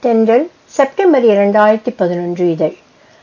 தென்றல் செப்டம்பர் இரண்டாயிரத்தி பதினொன்று இதழ்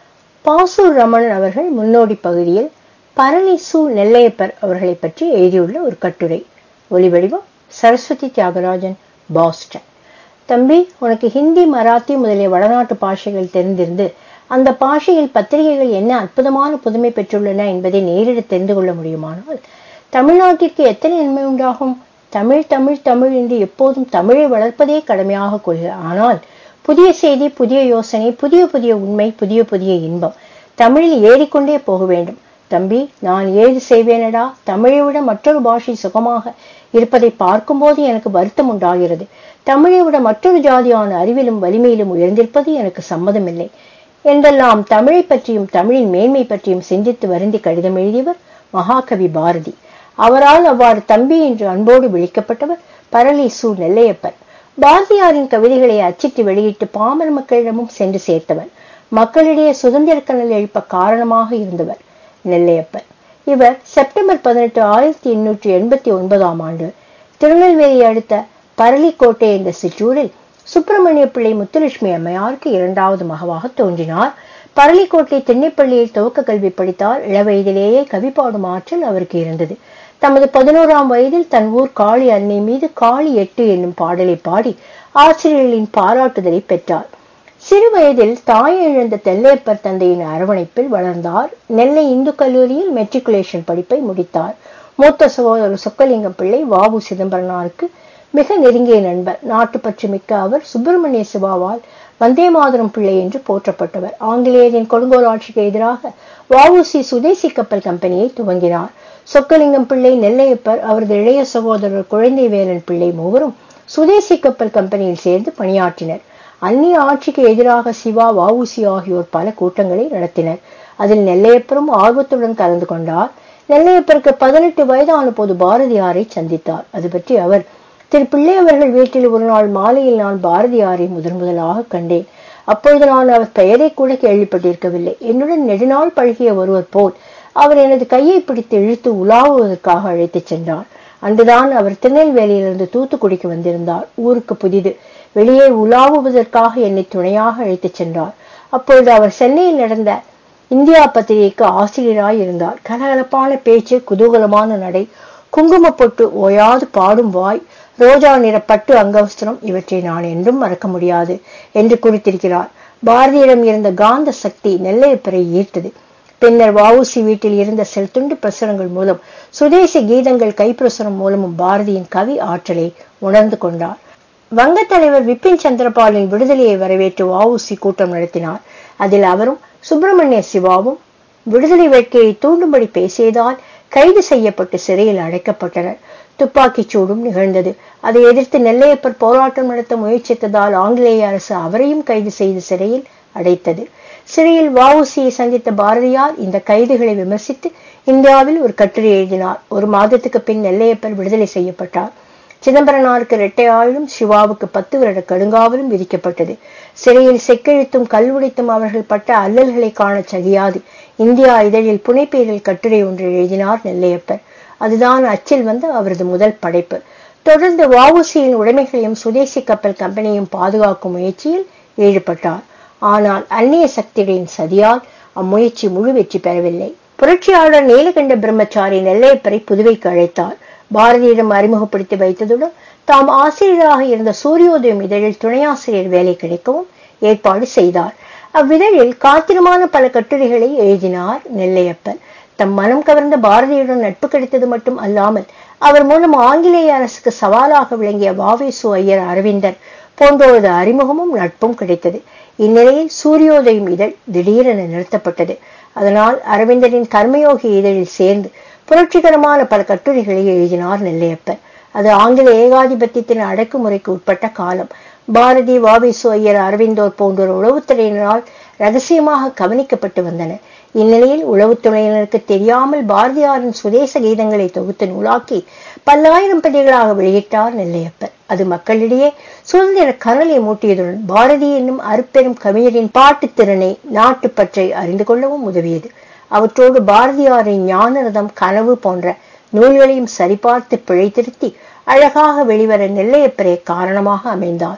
பாசூர் ரமணன் அவர்கள் முன்னோடி பகுதியில் பரணி சு நெல்லையப்பர் அவர்களை பற்றி எழுதியுள்ள ஒரு கட்டுரை ஒலிவடிவம் சரஸ்வதி தியாகராஜன் பாஸ்டன் தம்பி உனக்கு ஹிந்தி மராத்தி முதலிய வடநாட்டு பாஷைகள் தெரிந்திருந்து அந்த பாஷையில் பத்திரிகைகள் என்ன அற்புதமான புதுமை பெற்றுள்ளன என்பதை நேரில் தெரிந்து கொள்ள முடியுமானால் தமிழ்நாட்டிற்கு எத்தனை நன்மை உண்டாகும் தமிழ் தமிழ் தமிழ் என்று எப்போதும் தமிழை வளர்ப்பதே கடமையாக கொள்க ஆனால் புதிய செய்தி புதிய யோசனை புதிய புதிய உண்மை புதிய புதிய இன்பம் தமிழில் ஏறிக்கொண்டே போக வேண்டும் தம்பி நான் ஏது செய்வேனடா தமிழை விட மற்றொரு பாஷை சுகமாக இருப்பதை பார்க்கும்போது எனக்கு வருத்தம் உண்டாகிறது தமிழை விட மற்றொரு ஜாதியான அறிவிலும் வலிமையிலும் உயர்ந்திருப்பது எனக்கு சம்மதமில்லை என்றெல்லாம் தமிழை பற்றியும் தமிழின் மேன்மை பற்றியும் சிந்தித்து வருந்தி கடிதம் எழுதியவர் மகாகவி பாரதி அவரால் அவ்வாறு தம்பி என்று அன்போடு விழிக்கப்பட்டவர் பரளி சு நெல்லையப்பர் பாரதியாரின் கவிதைகளை அச்சிட்டு வெளியிட்டு பாமர மக்களிடமும் சென்று சேர்த்தவர் மக்களிடையே சுதந்திர கனல் எழுப்ப காரணமாக இருந்தவர் நெல்லையப்பர் இவர் செப்டம்பர் பதினெட்டு ஆயிரத்தி எண்ணூற்றி எண்பத்தி ஒன்பதாம் ஆண்டு திருநெல்வேலி அடுத்த பரளிக்கோட்டை என்ற சிற்றூரில் சுப்பிரமணிய பிள்ளை முத்துலட்சுமி அம்மையாருக்கு இரண்டாவது மகவாக தோன்றினார் பரளிக்கோட்டை திண்ணைப்பள்ளியில் துவக்க கல்வி படித்தார் இளவயதிலேயே கவி பாடும் ஆற்றல் அவருக்கு இருந்தது தமது பதினோராம் வயதில் தன் ஊர் காளி அன்னை மீது காளி எட்டு என்னும் பாடலை பாடி ஆசிரியர்களின் பாராட்டுதலை பெற்றார் சிறு வயதில் தாயை இழந்த தெல்லையப்பர் தந்தையின் அரவணைப்பில் வளர்ந்தார் நெல்லை இந்து கல்லூரியில் மெட்ரிகுலேஷன் படிப்பை முடித்தார் மூத்த சகோதரர் சொக்கலிங்கம் பிள்ளை வாவு சிதம்பரனாருக்கு மிக நெருங்கிய நண்பர் நாட்டுப்பற்று மிக்க அவர் சுப்பிரமணிய சிவாவால் வந்தே மாதரம் பிள்ளை என்று போற்றப்பட்டவர் ஆங்கிலேயரின் கொடுங்கோல் ஆட்சிக்கு எதிராக வஉசி சுதேசி கப்பல் கம்பெனியை துவங்கினார் சொக்கலிங்கம் பிள்ளை நெல்லையப்பர் அவரது இளைய சகோதரர் குழந்தை வேலன் பிள்ளை மூவரும் சுதேசி கப்பல் கம்பெனியில் சேர்ந்து பணியாற்றினர் அந்நிய ஆட்சிக்கு எதிராக சிவா வஉசி ஆகியோர் பல கூட்டங்களை நடத்தினர் அதில் நெல்லையப்பரும் ஆர்வத்துடன் கலந்து கொண்டார் நெல்லையப்பருக்கு பதினெட்டு வயதான போது பாரதியாரை சந்தித்தார் அது பற்றி அவர் திரு பிள்ளை அவர்கள் வீட்டில் ஒரு நாள் மாலையில் நான் பாரதியாரை முதன் முதலாக கண்டேன் அப்பொழுது நான் அவர் பெயரை கூட கேள்விப்பட்டிருக்கவில்லை என்னுடன் நெடுநாள் பழகிய ஒருவர் போல் அவர் எனது கையை பிடித்து இழுத்து உலாவுவதற்காக அழைத்துச் சென்றார் அன்றுதான் அவர் திருநெல்வேலியிலிருந்து தூத்துக்குடிக்கு வந்திருந்தார் ஊருக்கு புதிது வெளியே உலாவுவதற்காக என்னை துணையாக அழைத்துச் சென்றார் அப்பொழுது அவர் சென்னையில் நடந்த இந்தியா பத்திரிகைக்கு ஆசிரியராய் இருந்தார் கலகலப்பான பேச்சு குதூகலமான நடை குங்குமப்பொட்டு ஓயாது பாடும் வாய் ரோஜா நிற பட்டு அங்கவஸ்திரம் இவற்றை நான் என்றும் மறக்க முடியாது என்று குறித்திருக்கிறார் பாரதியிடம் இருந்த காந்த சக்தி நெல்லையப்பரை ஈர்த்தது பின்னர் வவுசி வீட்டில் இருந்த செல்துண்டு பிரசுரங்கள் மூலம் சுதேசி கீதங்கள் கைப்பிரசுரம் மூலமும் பாரதியின் கவி ஆற்றலை உணர்ந்து கொண்டார் வங்கத் தலைவர் விபின் சந்திரபாலின் விடுதலையை வரவேற்று வவுசி கூட்டம் நடத்தினார் அதில் அவரும் சுப்பிரமணிய சிவாவும் விடுதலை வேட்கையை தூண்டும்படி பேசியதால் கைது செய்யப்பட்டு சிறையில் அடைக்கப்பட்டனர் துப்பாக்கிச் சூடும் நிகழ்ந்தது அதை எதிர்த்து நெல்லையப்பர் போராட்டம் நடத்த முயற்சித்ததால் ஆங்கிலேய அரசு அவரையும் கைது செய்து சிறையில் அடைத்தது சிறையில் வஉசியை சந்தித்த பாரதியார் இந்த கைதுகளை விமர்சித்து இந்தியாவில் ஒரு கட்டுரை எழுதினார் ஒரு மாதத்துக்கு பின் நெல்லையப்பர் விடுதலை செய்யப்பட்டார் சிதம்பரனாருக்கு இரட்டை ஆயுளும் சிவாவுக்கு பத்து வருட கடுங்காவலும் விதிக்கப்பட்டது சிறையில் செக்கெழுத்தும் கல்வுடைத்தும் அவர்கள் பட்ட அல்லல்களை காணச் சகியாது இந்தியா இதழில் புனைப்பேரில் கட்டுரை ஒன்று எழுதினார் நெல்லையப்பர் அதுதான் அச்சில் வந்த அவரது முதல் படைப்பு தொடர்ந்து வஉசியின் உடைமைகளையும் சுதேசி கப்பல் கம்பெனியும் பாதுகாக்கும் முயற்சியில் ஈடுபட்டார் ஆனால் அந்நிய சக்திகளின் சதியால் அம்முயற்சி முழு வெற்றி பெறவில்லை புரட்சியாளர் நீலகண்ட பிரம்மச்சாரி நெல்லையப்பரை புதுவைக்கு அழைத்தார் பாரதியிடம் அறிமுகப்படுத்தி வைத்ததுடன் தாம் ஆசிரியராக இருந்த சூரியோதயம் இதழில் துணையாசிரியர் வேலை கிடைக்கவும் ஏற்பாடு செய்தார் அவ்விதழில் காத்திரமான பல கட்டுரைகளை எழுதினார் நெல்லையப்பன் தம் மனம் கவர்ந்த பாரதியுடன் நட்பு கிடைத்தது மட்டும் அல்லாமல் அவர் மூலம் ஆங்கிலேய அரசுக்கு சவாலாக விளங்கிய வாவேசு ஐயர் அரவிந்தர் போன்றோரது அறிமுகமும் நட்பும் கிடைத்தது இந்நிலையில் சூரியோதயம் இதழ் திடீரென நிறுத்தப்பட்டது அதனால் அரவிந்தரின் கர்மயோகி இதழில் சேர்ந்து புரட்சிகரமான பல கட்டுரைகளை எழுதினார் நெல்லையப்பர் அது ஆங்கில ஏகாதிபத்தியத்தின் அடக்குமுறைக்கு உட்பட்ட காலம் பாரதி வாபிசு ஐயர் அரவிந்தோர் போன்றோர் உளவுத்துறையினரால் ரகசியமாக கவனிக்கப்பட்டு வந்தனர் இந்நிலையில் உளவுத்துறையினருக்கு தெரியாமல் பாரதியாரின் சுதேச கீதங்களை தொகுத்து நூலாக்கி பல்லாயிரம் பிரதிகளாக வெளியிட்டார் நெல்லையப்பர் அது மக்களிடையே சுதந்திர கனலை மூட்டியதுடன் பாரதி என்னும் அருப்பெரும் கவிஞரின் பாட்டுத் திறனை நாட்டுப்பற்றை அறிந்து கொள்ளவும் உதவியது அவற்றோடு பாரதியாரின் ஞானரதம் கனவு போன்ற நூல்களையும் சரிபார்த்து பிழை திருத்தி அழகாக வெளிவர நெல்லையப்பரே காரணமாக அமைந்தார்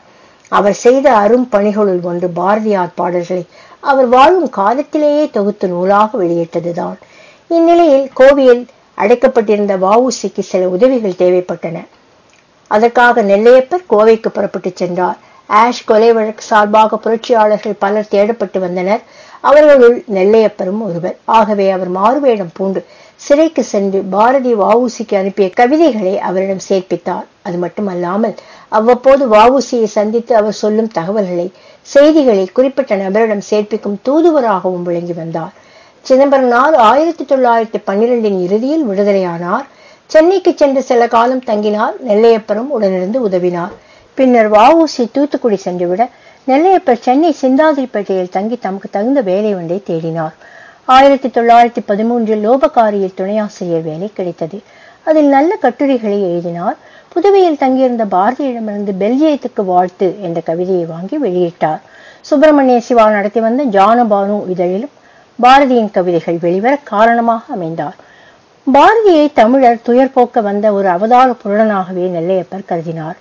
அவர் செய்த அரும் பணிகளுள் ஒன்று பாரதியார் பாடல்களை அவர் வாழும் காலத்திலேயே தொகுத்து நூலாக வெளியிட்டதுதான் இந்நிலையில் கோவையில் அடைக்கப்பட்டிருந்த வஉசிக்கு சில உதவிகள் தேவைப்பட்டன அதற்காக நெல்லையப்பர் கோவைக்கு புறப்பட்டுச் சென்றார் ஆஷ் கொலை வழக்கு சார்பாக புரட்சியாளர்கள் பலர் தேடப்பட்டு வந்தனர் அவர்களுள் நெல்லையப்பரும் ஒருவர் ஆகவே அவர் மாறுவேடம் பூண்டு சிறைக்கு சென்று பாரதி வஉசிக்கு அனுப்பிய கவிதைகளை அவரிடம் சேர்ப்பித்தார் அது மட்டுமல்லாமல் அவ்வப்போது வஉசியை சந்தித்து அவர் சொல்லும் தகவல்களை செய்திகளை குறிப்பிட்ட நபரிடம் சேர்ப்பிக்கும் தூதுவராகவும் விளங்கி வந்தார் சிதம்பரனார் ஆயிரத்தி தொள்ளாயிரத்தி பன்னிரெண்டின் இறுதியில் விடுதலையானார் சென்னைக்கு சென்று சில காலம் தங்கினார் நெல்லையப்பரும் உடனிருந்து உதவினார் பின்னர் வஉசி தூத்துக்குடி சென்றுவிட நெல்லையப்பர் சென்னை சிந்தாதிரிப்பேட்டையில் தங்கி தமக்கு தகுந்த வேலை ஒன்றை தேடினார் ஆயிரத்தி தொள்ளாயிரத்தி பதிமூன்றில் லோபகாரியில் துணையாசிரியர் வேலை கிடைத்தது அதில் நல்ல கட்டுரைகளை எழுதினார் புதுவையில் தங்கியிருந்த பாரதியிடமிருந்து பெல்ஜியத்துக்கு வாழ்த்து என்ற கவிதையை வாங்கி வெளியிட்டார் சுப்பிரமணிய சிவா நடத்தி வந்த ஜானபானு இதழிலும் பாரதியின் கவிதைகள் வெளிவர காரணமாக அமைந்தார் பாரதியை தமிழர் துயர் போக்க வந்த ஒரு அவதார புருடனாகவே நெல்லையப்பர் கருதினார்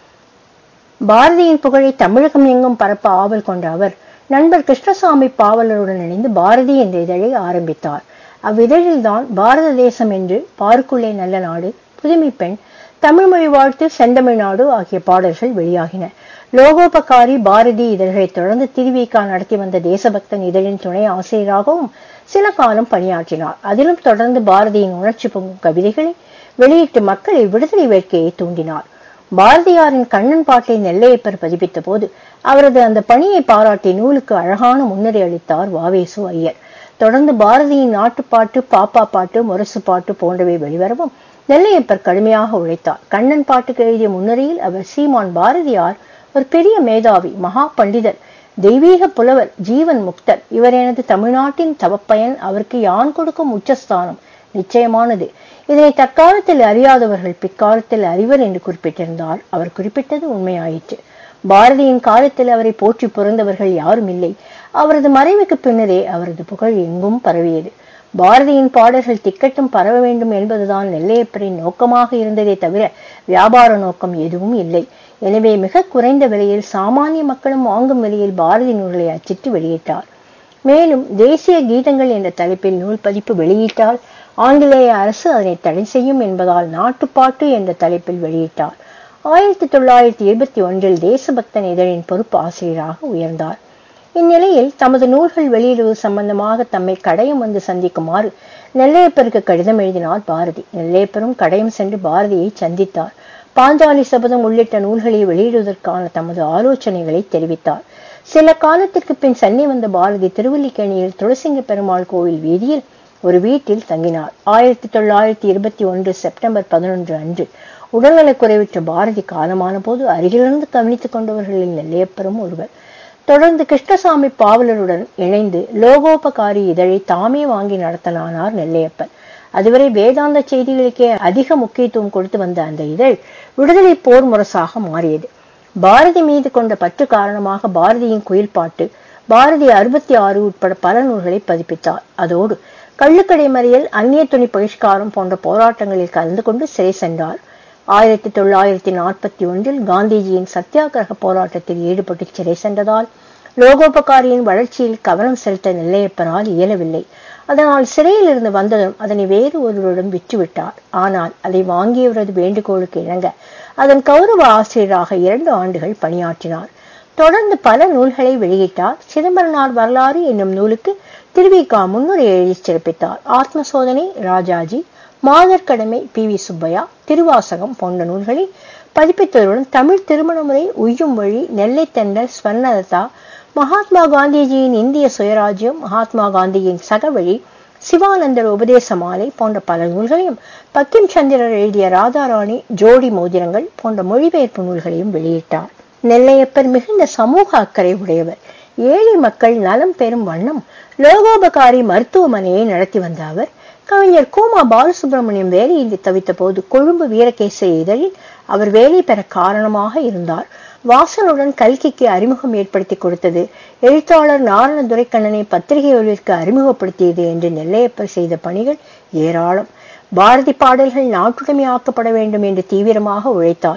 பாரதியின் புகழை தமிழகம் எங்கும் பரப்ப ஆவல் கொண்ட அவர் நண்பர் கிருஷ்ணசாமி பாவலருடன் இணைந்து பாரதி என்ற இதழை ஆரம்பித்தார் அவ்விதழில்தான் பாரத தேசம் என்று பாருக்குள்ளே நல்ல நாடு புதுமை பெண் தமிழ்மொழி வாழ்த்து செந்தமிழ்நாடு ஆகிய பாடல்கள் வெளியாகின லோகோபகாரி பாரதி இதழ்களை தொடர்ந்து திருவிக்கா நடத்தி வந்த தேசபக்தன் இதழின் துணை ஆசிரியராகவும் சில காலம் பணியாற்றினார் அதிலும் தொடர்ந்து பாரதியின் உணர்ச்சி பொங்கும் கவிதைகளை வெளியிட்டு மக்களை விடுதலை வேட்கையை தூண்டினார் பாரதியாரின் கண்ணன் பாட்டை நெல்லையப்பர் பதிப்பித்த போது அவரது அந்த பணியை பாராட்டி நூலுக்கு அழகான முன்னுரை அளித்தார் வாவேசு ஐயர் தொடர்ந்து பாரதியின் நாட்டுப்பாட்டு பாப்பா பாட்டு முரசு பாட்டு போன்றவை வெளிவரவும் நெல்லையப்பர் கடுமையாக உழைத்தார் கண்ணன் பாட்டுக்கு எழுதிய முன்னுரையில் அவர் சீமான் பாரதியார் ஒரு பெரிய மேதாவி மகா பண்டிதர் தெய்வீக புலவர் ஜீவன் முக்தர் இவர் எனது தமிழ்நாட்டின் தவப்பயன் அவருக்கு யான் கொடுக்கும் உச்சஸ்தானம் நிச்சயமானது இதனை தற்காலத்தில் அறியாதவர்கள் பிற்காலத்தில் அறிவர் என்று குறிப்பிட்டிருந்தால் அவர் குறிப்பிட்டது உண்மையாயிற்று பாரதியின் காலத்தில் அவரை போற்றி புறந்தவர்கள் யாரும் இல்லை அவரது மறைவுக்கு பின்னரே அவரது புகழ் எங்கும் பரவியது பாரதியின் பாடல்கள் திக்கட்டும் பரவ வேண்டும் என்பதுதான் நெல்லையப்பரின் நோக்கமாக இருந்ததே தவிர வியாபார நோக்கம் எதுவும் இல்லை எனவே மிக குறைந்த விலையில் சாமானிய மக்களும் வாங்கும் விலையில் பாரதி நூல்களை அச்சிட்டு வெளியிட்டார் மேலும் தேசிய கீதங்கள் என்ற தலைப்பில் நூல் பதிப்பு வெளியிட்டால் ஆங்கிலேய அரசு அதனை தடை செய்யும் என்பதால் நாட்டுப்பாட்டு என்ற தலைப்பில் வெளியிட்டார் ஆயிரத்தி தொள்ளாயிரத்தி இருபத்தி ஒன்றில் தேசபக்தன் இதழின் பொறுப்பு ஆசிரியராக உயர்ந்தார் இந்நிலையில் தமது நூல்கள் வெளியிடுவது சம்பந்தமாக தம்மை கடையம் வந்து சந்திக்குமாறு நெல்லையப்பருக்கு கடிதம் எழுதினார் பாரதி நெல்லையப்பரும் கடையம் சென்று பாரதியை சந்தித்தார் பாஞ்சாலி சபதம் உள்ளிட்ட நூல்களை வெளியிடுவதற்கான தமது ஆலோசனைகளை தெரிவித்தார் சில காலத்திற்கு பின் சென்னை வந்த பாரதி திருவல்லிக்கேணியில் துளசிங்க பெருமாள் கோவில் வீதியில் ஒரு வீட்டில் தங்கினார் ஆயிரத்தி தொள்ளாயிரத்தி இருபத்தி ஒன்று செப்டம்பர் பதினொன்று அன்று உடல்நலக் குறைவுற்ற பாரதி காலமான போது அருகிலிருந்து கவனித்துக் கொண்டவர்களில் நெல்லையப்பரும் ஒருவர் தொடர்ந்து கிருஷ்ணசாமி பாவலருடன் இணைந்து லோகோபகாரி இதழை தாமே வாங்கி நடத்தலானார் நெல்லையப்பன் அதுவரை வேதாந்த செய்திகளுக்கே அதிக முக்கியத்துவம் கொடுத்து வந்த அந்த இதழ் விடுதலை போர் முரசாக மாறியது பாரதி மீது கொண்ட பற்று காரணமாக பாரதியின் குயில் பாட்டு பாரதி அறுபத்தி ஆறு உட்பட பல நூல்களை பதிப்பித்தார் அதோடு கள்ளுக்கடை மறியல் அந்நிய துணி பகிஷ்காரம் போன்ற போராட்டங்களில் கலந்து கொண்டு சிறை சென்றார் ஆயிரத்தி தொள்ளாயிரத்தி நாற்பத்தி ஒன்றில் காந்திஜியின் சத்தியாகிரக போராட்டத்தில் ஈடுபட்டு சிறை சென்றதால் லோகோபகாரியின் வளர்ச்சியில் கவனம் செலுத்த நெல்லையப்பனால் இயலவில்லை அதனால் சிறையில் இருந்து வந்ததும் அதனை வேறு ஒருவரிடம் விற்றுவிட்டார் ஆனால் அதை வாங்கியவரது வேண்டுகோளுக்கு இணங்க அதன் கௌரவ ஆசிரியராக இரண்டு ஆண்டுகள் பணியாற்றினார் தொடர்ந்து பல நூல்களை வெளியிட்டார் சிதம்பரனார் வரலாறு என்னும் நூலுக்கு திருவிகா முன்னுரை எழுதி சிறப்பித்தார் ஆத்ம சோதனை ராஜாஜி மாதர் கடமை பி வி சுப்பையா திருவாசகம் போன்ற நூல்களை பதிப்பித்ததுடன் தமிழ் திருமண முறை உய்யும் வழி நெல்லை தெண்டல் ஸ்வர்ணலதா மகாத்மா காந்திஜியின் இந்திய சுயராஜ்யம் மகாத்மா காந்தியின் சகவழி சிவானந்தர் உபதேச மாலை போன்ற பல நூல்களையும் பக்கிம் சந்திரர் எழுதிய ராதாராணி ஜோடி மோதிரங்கள் போன்ற மொழிபெயர்ப்பு நூல்களையும் வெளியிட்டார் நெல்லையப்பர் மிகுந்த சமூக அக்கறை உடையவர் ஏழை மக்கள் நலம் பெறும் வண்ணம் லோகோபகாரி மருத்துவமனையை நடத்தி வந்த அவர் கவிஞர் கோமா பாலசுப்ரமணியம் வேலையின்றி தவித்த போது கொழும்பு வீரகேசரி இதழில் அவர் வேலை பெற காரணமாக இருந்தார் வாசனுடன் கல்கிக்கு அறிமுகம் ஏற்படுத்தி கொடுத்தது எழுத்தாளர் நாரண துரைக்கண்ணனை பத்திரிகை ஒலிற்கு அறிமுகப்படுத்தியது என்று நெல்லையப்பர் செய்த பணிகள் ஏராளம் பாரதி பாடல்கள் நாட்டுடைமையாக்கப்பட வேண்டும் என்று தீவிரமாக உழைத்தார்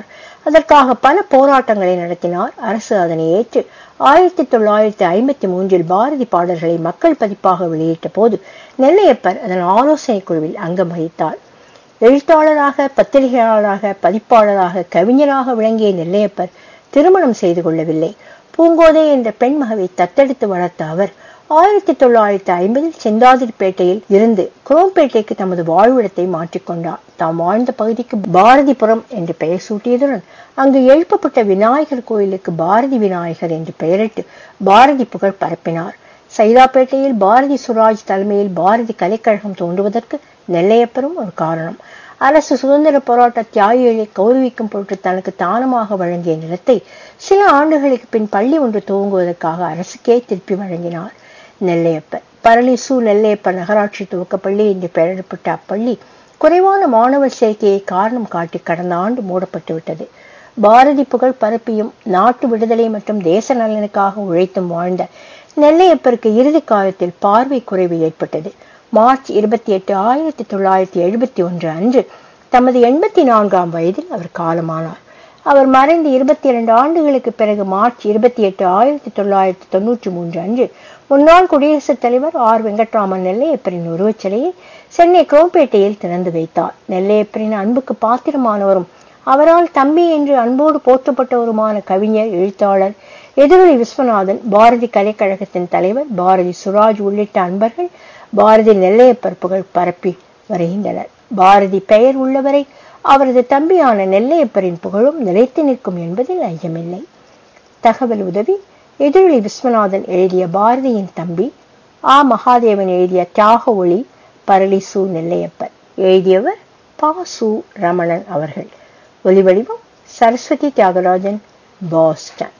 அதற்காக பல போராட்டங்களை நடத்தினார் அரசு அதனை ஏற்று ஆயிரத்தி தொள்ளாயிரத்தி ஐம்பத்தி மூன்றில் பாரதி பாடல்களை மக்கள் பதிப்பாக வெளியிட்ட போது நெல்லையப்பர் அதன் ஆலோசனை குழுவில் அங்கம் வகித்தார் எழுத்தாளராக பத்திரிகையாளராக பதிப்பாளராக கவிஞராக விளங்கிய நெல்லையப்பர் திருமணம் செய்து கொள்ளவில்லை பூங்கோதை என்ற பெண்மகவை தத்தெடுத்து வளர்த்த அவர் ஆயிரத்தி தொள்ளாயிரத்தி ஐம்பதில் செந்தாதிரிப்பேட்டையில் இருந்து குரோம்பேட்டைக்கு தமது வாழ்விடத்தை மாற்றிக்கொண்டார் தாம் வாழ்ந்த பகுதிக்கு பாரதிபுரம் என்று பெயர் சூட்டியதுடன் அங்கு எழுப்பப்பட்ட விநாயகர் கோயிலுக்கு பாரதி விநாயகர் என்று பெயரிட்டு பாரதி புகழ் பரப்பினார் சைதாப்பேட்டையில் பாரதி சுராஜ் தலைமையில் பாரதி கலைக்கழகம் தோன்றுவதற்கு நெல்லையப்பரும் ஒரு காரணம் அரசு சுதந்திர போராட்ட தியாகிகளை கௌரவிக்கும் பொருட்டு தனக்கு தானமாக வழங்கிய நிலத்தை சில ஆண்டுகளுக்கு பின் பள்ளி ஒன்று துவங்குவதற்காக அரசுக்கே திருப்பி வழங்கினார் நெல்லையப்பர் பரளிசு நெல்லையப்பர் நகராட்சி துவக்கப்பள்ளி என்று பெயரிடப்பட்ட அப்பள்ளி குறைவான மாணவர் சேர்க்கையை காரணம் காட்டி கடந்த ஆண்டு மூடப்பட்டு விட்டது பாரதி புகழ் பரப்பியும் நாட்டு விடுதலை மற்றும் தேச நலனுக்காக உழைத்தும் வாழ்ந்த நெல்லையப்பருக்கு இறுதி காலத்தில் பார்வை குறைவு ஏற்பட்டது மார்ச் இருபத்தி எட்டு ஆயிரத்தி தொள்ளாயிரத்தி எழுபத்தி ஒன்று அன்று தமது எண்பத்தி நான்காம் வயதில் அவர் காலமானார் அவர் மறைந்து இருபத்தி இரண்டு ஆண்டுகளுக்கு பிறகு மார்ச் இருபத்தி எட்டு ஆயிரத்தி தொள்ளாயிரத்தி தொன்னூற்றி மூன்று அன்று முன்னாள் குடியரசுத் தலைவர் ஆர் வெங்கட்ராமன் நெல்லையப்பரின் உருவச்சிலையை சென்னை குரோம்பேட்டையில் திறந்து வைத்தார் நெல்லையப்பரின் அன்புக்கு பாத்திரமானவரும் அவரால் தம்பி என்று அன்போடு போற்றப்பட்டவருமான கவிஞர் எழுத்தாளர் எதிரொலி விஸ்வநாதன் பாரதி கலைக்கழகத்தின் தலைவர் பாரதி சுராஜ் உள்ளிட்ட அன்பர்கள் பாரதி நெல்லையப்பர் புகழ் பரப்பி வருகின்றனர் பாரதி பெயர் உள்ளவரை அவரது தம்பியான நெல்லையப்பரின் புகழும் நிலைத்து நிற்கும் என்பதில் ஐயமில்லை தகவல் உதவி எதிரொலி விஸ்வநாதன் எழுதிய பாரதியின் தம்பி ஆ மகாதேவன் எழுதிய தியாக ஒளி பரளி சு நெல்லையப்பர் எழுதியவர் பா சு ரமணன் அவர்கள் ஒலிவடிவம் சரஸ்வதி தியாகராஜன் பாஸ்டன்